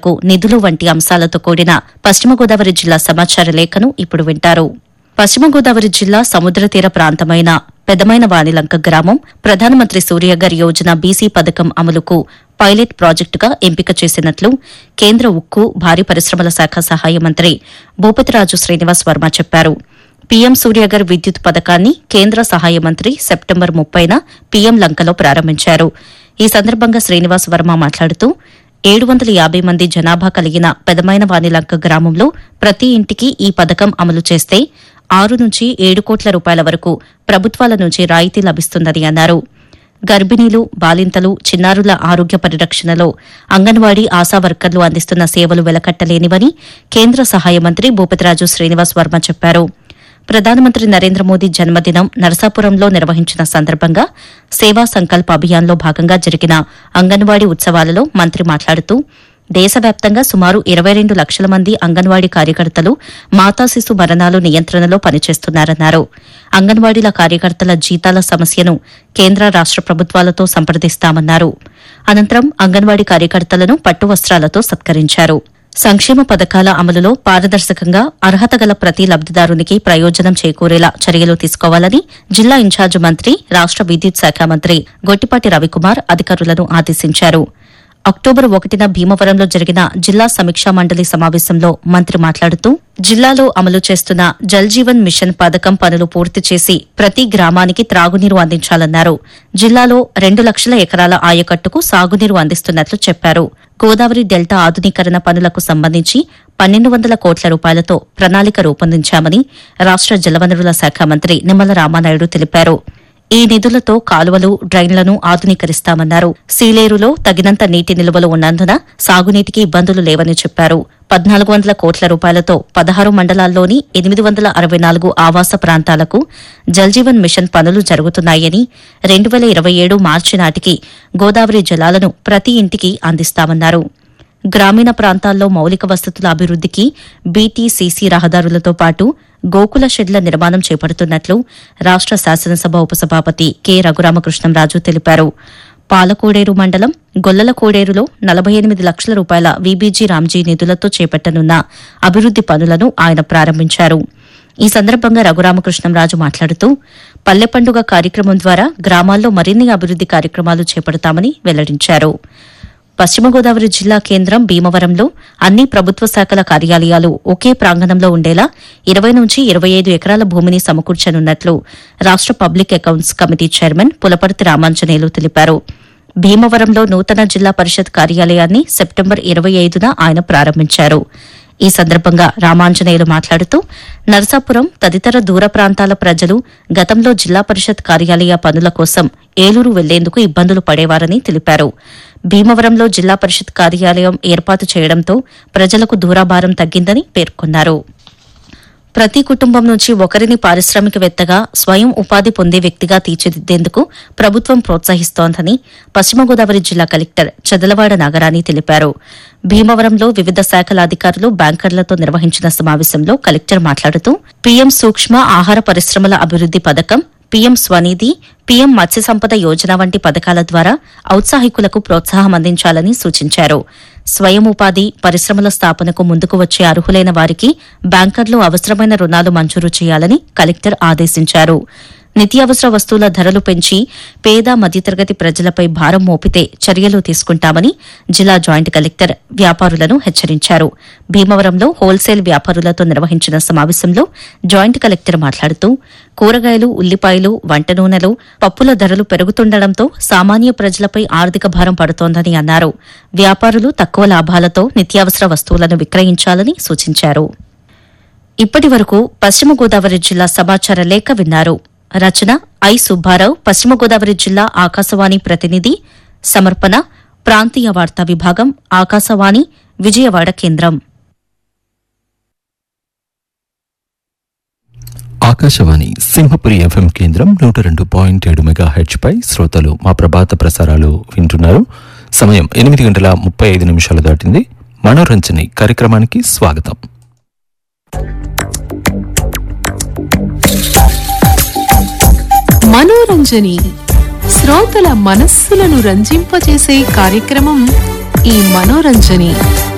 ప్రాజెక్టులకు నిధులు వంటి అంశాలతో కూడిన పశ్చిమ గోదావరి జిల్లా సమాచార లేఖను ఇప్పుడు వింటారు పశ్చిమ గోదావరి జిల్లా సముద్ర తీర ప్రాంతమైన పెదమైన వాణిలంక గ్రామం ప్రధానమంత్రి సూర్యగర్ యోజన బీసీ పథకం అమలుకు పైలట్ ప్రాజెక్టుగా ఎంపిక చేసినట్లు కేంద్ర ఉక్కు భారీ పరిశ్రమల శాఖ సహాయ మంత్రి భూపతిరాజు శ్రీనివాస్ వర్మ చెప్పారు పీఎం సూర్యగర్ విద్యుత్ పథకాన్ని కేంద్ర సహాయ మంత్రి సెప్టెంబర్ ముప్పైన పీఎం లంకలో ప్రారంభించారు ఈ సందర్భంగా శ్రీనివాస్ వర్మ మాట్లాడుతూ ఏడు వందల యాభై మంది జనాభా కలిగిన పెదమైన వాణిలంక గ్రామంలో ప్రతి ఇంటికి ఈ పథకం అమలు చేస్తే ఆరు నుంచి ఏడు కోట్ల రూపాయల వరకు ప్రభుత్వాల నుంచి రాయితీ లభిస్తుందని అన్నారు గర్భిణీలు బాలింతలు చిన్నారుల ఆరోగ్య పరిరక్షణలో అంగన్వాడీ ఆశా వర్కర్లు అందిస్తున్న సేవలు వెలకట్టలేనివని కేంద్ర సహాయ మంత్రి భూపతిరాజు శ్రీనివాస్ వర్మ చెప్పారు ప్రధానమంత్రి నరేంద్ర మోదీ జన్మదినం నరసాపురంలో నిర్వహించిన సందర్భంగా సేవా సంకల్ప అభియాన్లో భాగంగా జరిగిన అంగన్వాడీ ఉత్సవాలలో మంత్రి మాట్లాడుతూ దేశవ్యాప్తంగా సుమారు ఇరవై రెండు లక్షల మంది అంగన్వాడీ కార్యకర్తలు మాతా శిశు మరణాలు నియంత్రణలో పనిచేస్తున్నారన్నారు అంగన్వాడీల కార్యకర్తల జీతాల సమస్యను కేంద్ర రాష్ట ప్రభుత్వాలతో సంప్రదిస్తామన్నారు అనంతరం అంగన్వాడీ కార్యకర్తలను పట్టు వస్త్రాలతో సత్కరించారు సంక్షేమ పథకాల అమలులో పారదర్శకంగా అర్హత గల ప్రతి లబ్దిదారునికి ప్రయోజనం చేకూరేలా చర్యలు తీసుకోవాలని జిల్లా ఇన్ఛార్జ్ మంత్రి రాష్ట విద్యుత్ శాఖ మంత్రి గొట్టిపాటి రవికుమార్ అధికారులను ఆదేశించారు అక్టోబర్ ఒకటిన భీమవరంలో జరిగిన జిల్లా సమీక్షా మండలి సమావేశంలో మంత్రి మాట్లాడుతూ జిల్లాలో అమలు చేస్తున్న జల్ జీవన్ మిషన్ పథకం పనులు పూర్తి చేసి ప్రతి గ్రామానికి త్రాగునీరు అందించాలన్నారు జిల్లాలో రెండు లక్షల ఎకరాల ఆయకట్టుకు సాగునీరు అందిస్తున్నట్లు చెప్పారు గోదావరి డెల్టా ఆధునీకరణ పనులకు సంబంధించి పన్నెండు వందల కోట్ల రూపాయలతో ప్రణాళిక రూపొందించామని రాష్ట జలవనరుల శాఖ మంత్రి నిమ్మల రామానాయుడు తెలిపారు ఈ నిధులతో కాలువలు డ్రైన్లను ఆధునీకరిస్తామన్నారు సీలేరులో తగినంత నీటి నిల్వలు ఉన్నందున సాగునీటికి ఇబ్బందులు లేవని చెప్పారు పద్నాలుగు వందల కోట్ల రూపాయలతో పదహారు మండలాల్లోని ఎనిమిది వందల అరవై నాలుగు ఆవాస ప్రాంతాలకు జల్జీవన్ మిషన్ పనులు జరుగుతున్నాయని రెండు వేల ఇరవై ఏడు మార్చి నాటికి గోదావరి జలాలను ప్రతి ఇంటికి అందిస్తామన్నారు గ్రామీణ ప్రాంతాల్లో మౌలిక వసతుల అభివృద్దికి బీటీసీసీ రహదారులతో పాటు గోకుల షెడ్ల నిర్మాణం చేపడుతున్నట్లు రాష్ట శాసనసభ ఉపసభాపతి కె రఘురామకృష్ణంరాజు తెలిపారు పాలకోడేరు మండలం గొల్లల కోడేరులో నలభై ఎనిమిది లక్షల రూపాయల వీబీజీ రామ్జీ నిధులతో చేపట్టనున్న అభివృద్ది పనులను ఆయన ప్రారంభించారు ఈ సందర్భంగా రఘురామకృష్ణంరాజు మాట్లాడుతూ పల్లె పండుగ కార్యక్రమం ద్వారా గ్రామాల్లో మరిన్ని అభివృద్ది కార్యక్రమాలు చేపడతామని వెల్లడించారు పశ్చిమ గోదావరి జిల్లా కేంద్రం భీమవరంలో అన్ని ప్రభుత్వ శాఖల కార్యాలయాలు ఒకే ప్రాంగణంలో ఉండేలా ఇరవై నుంచి ఇరవై ఐదు ఎకరాల భూమిని సమకూర్చనున్నట్లు రాష్ట public accounts committee chairman Pulaparthi Ramanjaneyulu తెలిపారు భీమవరంలో నూతన జిల్లా పరిషత్ కార్యాలయాన్ని సెప్టెంబర్ ఇరవై ఐదున ఆయన ప్రారంభించారు ఈ సందర్భంగా రామాంజనేయులు మాట్లాడుతూ నరసాపురం తదితర దూర ప్రాంతాల ప్రజలు గతంలో జిల్లా పరిషత్ కార్యాలయ పనుల కోసం ఏలూరు వెళ్లేందుకు ఇబ్బందులు పడేవారని తెలిపారు భీమవరంలో జిల్లా పరిషత్ కార్యాలయం ఏర్పాటు చేయడంతో ప్రజలకు దూరాభారం తగ్గిందని పేర్కొన్నారు ప్రతి కుటుంబం నుంచి ఒకరిని పారిశ్రామికవేత్తగా స్వయం ఉపాధి పొందే వ్యక్తిగా తీర్చిదిద్దేందుకు ప్రభుత్వం ప్రోత్సహిస్తోందని పశ్చిమ గోదావరి జిల్లా కలెక్టర్ చదలవాడ నాగరాణి తెలిపారు భీమవరంలో వివిధ శాఖల అధికారులు బ్యాంకర్లతో నిర్వహించిన సమావేశంలో కలెక్టర్ మాట్లాడుతూ పీఎం సూక్ష్మ ఆహార పరిశ్రమల అభివృద్ది పథకం పీఎం స్వనిధి పీఎం మత్స్య సంపద యోజన వంటి పథకాల ద్వారా ఔత్సాహికులకు ప్రోత్సాహం అందించాలని సూచించారు స్వయం ఉపాధి పరిశ్రమల స్థాపనకు ముందుకు వచ్చే అర్హులైన వారికి బ్యాంకర్లు అవసరమైన రుణాలు మంజూరు చేయాలని కలెక్టర్ ఆదేశించారు నిత్యావసర వస్తువుల ధరలు పెంచి పేద మధ్యతరగతి ప్రజలపై భారం మోపితే చర్యలు తీసుకుంటామని జిల్లా జాయింట్ కలెక్టర్ వ్యాపారులను హెచ్చరించారు భీమవరంలో హోల్సేల్ వ్యాపారులతో నిర్వహించిన సమావేశంలో జాయింట్ కలెక్టర్ మాట్లాడుతూ కూరగాయలు ఉల్లిపాయలు వంట నూనెలు పప్పుల ధరలు పెరుగుతుండటంతో సామాన్య ప్రజలపై ఆర్థిక భారం పడుతోందని అన్నారు వ్యాపారులు తక్కువ లాభాలతో నిత్యావసర వస్తువులను విక్రయించాలని సూచించారు ఇప్పటి వరకు పశ్చిమ గోదావరి జిల్లా సమాచార లేఖ విన్నారు రచన ఐ సుబ్బారావు పశ్చిమ గోదావరి జిల్లా ఆకాశవాణి ప్రతినిధి సమర్పణ ప్రాంతీయ వార్తా విభాగం ఆకాశవాణి విజయవాడ కేంద్రం ఆకాశవాణి సింహపురి ఎఫ్ఎం కేంద్రం నూట రెండు పాయింట్ ఏడు మెగా హెచ్ పై శ్రోతలు మా ప్రభాత ప్రసారాలు వింటున్నారు సమయం ఎనిమిది గంటల ముప్పై ఐదు నిమిషాలు దాటింది మనోరంజని కార్యక్రమానికి స్వాగతం మనోరంజని శ్రోతల మనస్సులను రంజింపజేసే కార్యక్రమం ఈ మనోరంజని